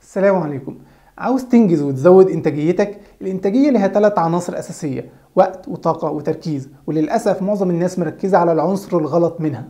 السلام عليكم عاوز تنجز وتزود انتاجيتك الانتاجيه لها ثلاث عناصر اساسيه وقت وطاقه وتركيز وللاسف معظم الناس مركزه على العنصر الغلط منها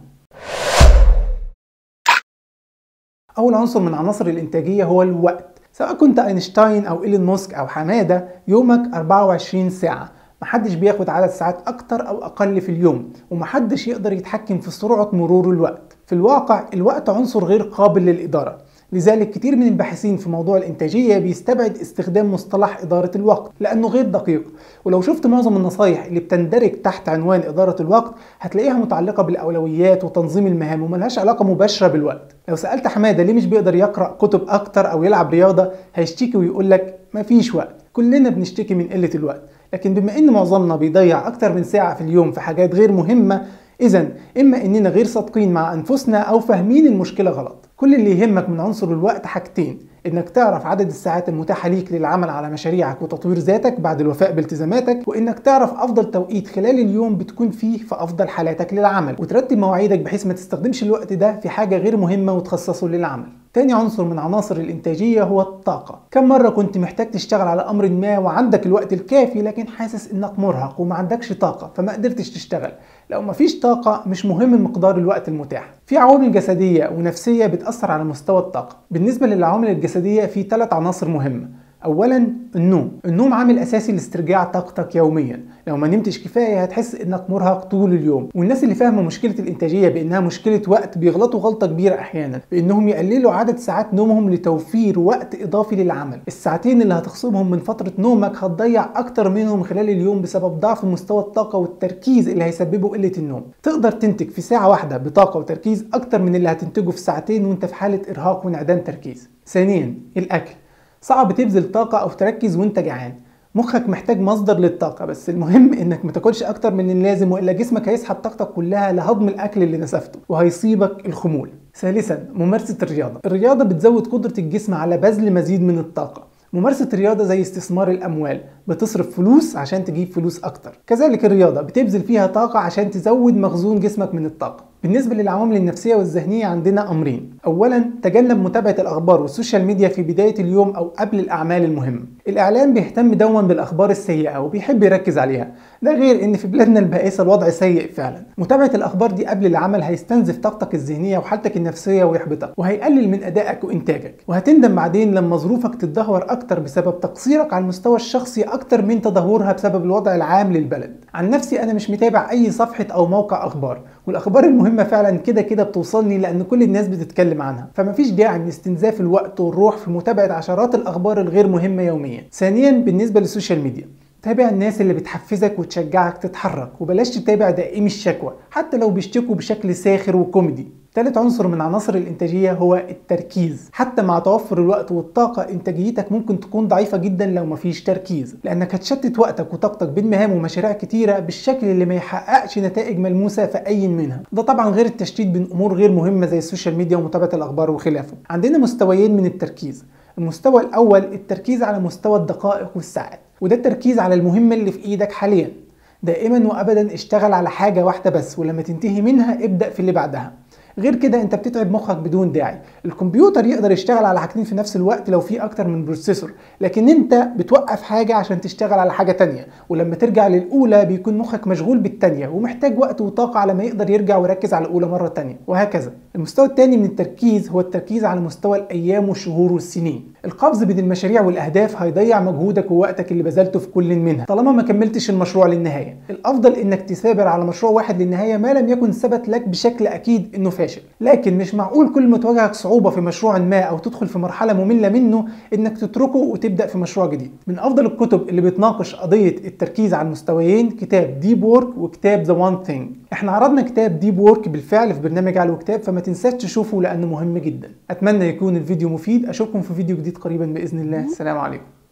اول عنصر من عناصر الانتاجيه هو الوقت سواء كنت اينشتاين او ايلون ماسك او حماده يومك 24 ساعه محدش بياخد عدد ساعات اكتر او اقل في اليوم ومحدش يقدر يتحكم في سرعه مرور الوقت في الواقع الوقت عنصر غير قابل للاداره لذلك كتير من الباحثين في موضوع الإنتاجية بيستبعد استخدام مصطلح إدارة الوقت لأنه غير دقيق ولو شفت معظم النصايح اللي بتندرج تحت عنوان إدارة الوقت هتلاقيها متعلقة بالأولويات وتنظيم المهام وملهاش علاقة مباشرة بالوقت لو سألت حمادة ليه مش بيقدر يقرأ كتب أكتر أو يلعب رياضة هيشتكي ويقول لك مفيش وقت كلنا بنشتكي من قلة الوقت لكن بما ان معظمنا بيضيع اكتر من ساعة في اليوم في حاجات غير مهمة اذا اما اننا غير صادقين مع انفسنا او فاهمين المشكلة غلط كل اللي يهمك من عنصر الوقت حاجتين انك تعرف عدد الساعات المتاحة ليك للعمل على مشاريعك وتطوير ذاتك بعد الوفاء بالتزاماتك وانك تعرف افضل توقيت خلال اليوم بتكون فيه في افضل حالاتك للعمل وترتب مواعيدك بحيث ما تستخدمش الوقت ده في حاجة غير مهمة وتخصصه للعمل تاني عنصر من عناصر الإنتاجية هو الطاقة كم مرة كنت محتاج تشتغل على أمر ما وعندك الوقت الكافي لكن حاسس إنك مرهق وما عندكش طاقة فما قدرتش تشتغل لو مفيش طاقة مش مهم مقدار الوقت المتاح في عوامل جسدية ونفسية بتأثر على مستوى الطاقة بالنسبة للعوامل الجسدية في ثلاث عناصر مهمة اولا النوم النوم عامل اساسي لاسترجاع طاقتك يوميا لو ما نمتش كفايه هتحس انك مرهق طول اليوم والناس اللي فاهمه مشكله الانتاجيه بانها مشكله وقت بيغلطوا غلطه كبيره احيانا بانهم يقللوا عدد ساعات نومهم لتوفير وقت اضافي للعمل الساعتين اللي هتخصمهم من فتره نومك هتضيع اكتر منهم خلال اليوم بسبب ضعف مستوى الطاقه والتركيز اللي هيسببه قله النوم تقدر تنتج في ساعه واحده بطاقه وتركيز اكتر من اللي هتنتجه في ساعتين وانت في حاله ارهاق وانعدام تركيز ثانيا الاكل صعب تبذل طاقة أو تركز وأنت جعان مخك محتاج مصدر للطاقة بس المهم انك ما تاكلش اكتر من اللازم والا جسمك هيسحب طاقتك كلها لهضم الاكل اللي نسفته وهيصيبك الخمول ثالثا ممارسة الرياضة الرياضة بتزود قدرة الجسم على بذل مزيد من الطاقة ممارسة الرياضة زي استثمار الأموال بتصرف فلوس عشان تجيب فلوس أكتر كذلك الرياضة بتبذل فيها طاقة عشان تزود مخزون جسمك من الطاقة بالنسبة للعوامل النفسية والذهنية عندنا أمرين أولا تجنب متابعة الأخبار والسوشيال ميديا في بداية اليوم أو قبل الأعمال المهمة الإعلام بيهتم دوما بالأخبار السيئة وبيحب يركز عليها ده غير إن في بلادنا البائسة الوضع سيء فعلا متابعة الأخبار دي قبل العمل هيستنزف طاقتك الذهنية وحالتك النفسية ويحبطك وهيقلل من أدائك وإنتاجك وهتندم بعدين لما ظروفك تتدهور أكتر بسبب تقصيرك على المستوى الشخصي أكتر من تدهورها بسبب الوضع العام للبلد عن نفسي أنا مش متابع أي صفحة أو موقع أخبار والأخبار المهمة فعلا كده كده بتوصلني لأن كل الناس بتتكلم عنها فمفيش داعي من استنزاف الوقت والروح في متابعة عشرات الأخبار الغير مهمة يوميا ثانيا بالنسبة للسوشيال ميديا تابع الناس اللي بتحفزك وتشجعك تتحرك وبلاش تتابع دائمي الشكوى حتى لو بيشتكوا بشكل ساخر وكوميدي ثالث عنصر من عناصر الإنتاجية هو التركيز حتى مع توفر الوقت والطاقة إنتاجيتك ممكن تكون ضعيفة جدا لو مفيش تركيز لأنك هتشتت وقتك وطاقتك بين مهام ومشاريع كتيرة بالشكل اللي ما يحققش نتائج ملموسة في أي منها ده طبعا غير التشتيت بين أمور غير مهمة زي السوشيال ميديا ومتابعة الأخبار وخلافه عندنا مستويين من التركيز المستوى الأول التركيز على مستوى الدقائق والساعات وده التركيز على المهمة اللي في إيدك حاليا دائما وأبدا اشتغل على حاجة واحدة بس ولما تنتهي منها ابدأ في اللي بعدها غير كده انت بتتعب مخك بدون داعي الكمبيوتر يقدر يشتغل على حاجتين في نفس الوقت لو في اكتر من بروسيسور لكن انت بتوقف حاجة عشان تشتغل على حاجة تانية ولما ترجع للاولى بيكون مخك مشغول بالتانية ومحتاج وقت وطاقة على ما يقدر يرجع ويركز على الاولى مرة تانية وهكذا المستوى الثاني من التركيز هو التركيز على مستوى الايام والشهور والسنين القفز بين المشاريع والاهداف هيضيع مجهودك ووقتك اللي بذلته في كل منها طالما ما كملتش المشروع للنهايه الافضل انك تثابر على مشروع واحد للنهايه ما لم يكن ثبت لك بشكل اكيد انه فاشل لكن مش معقول كل ما تواجهك صعوبه في مشروع ما او تدخل في مرحله ممله منه انك تتركه وتبدا في مشروع جديد من افضل الكتب اللي بتناقش قضيه التركيز على المستويين كتاب ديب وورك وكتاب ذا وان ثينج احنا عرضنا كتاب ديب وورك بالفعل في برنامج على الكتاب فما تنساش تشوفه لانه مهم جدا اتمنى يكون الفيديو مفيد اشوفكم في فيديو جديد قريبا باذن الله السلام عليكم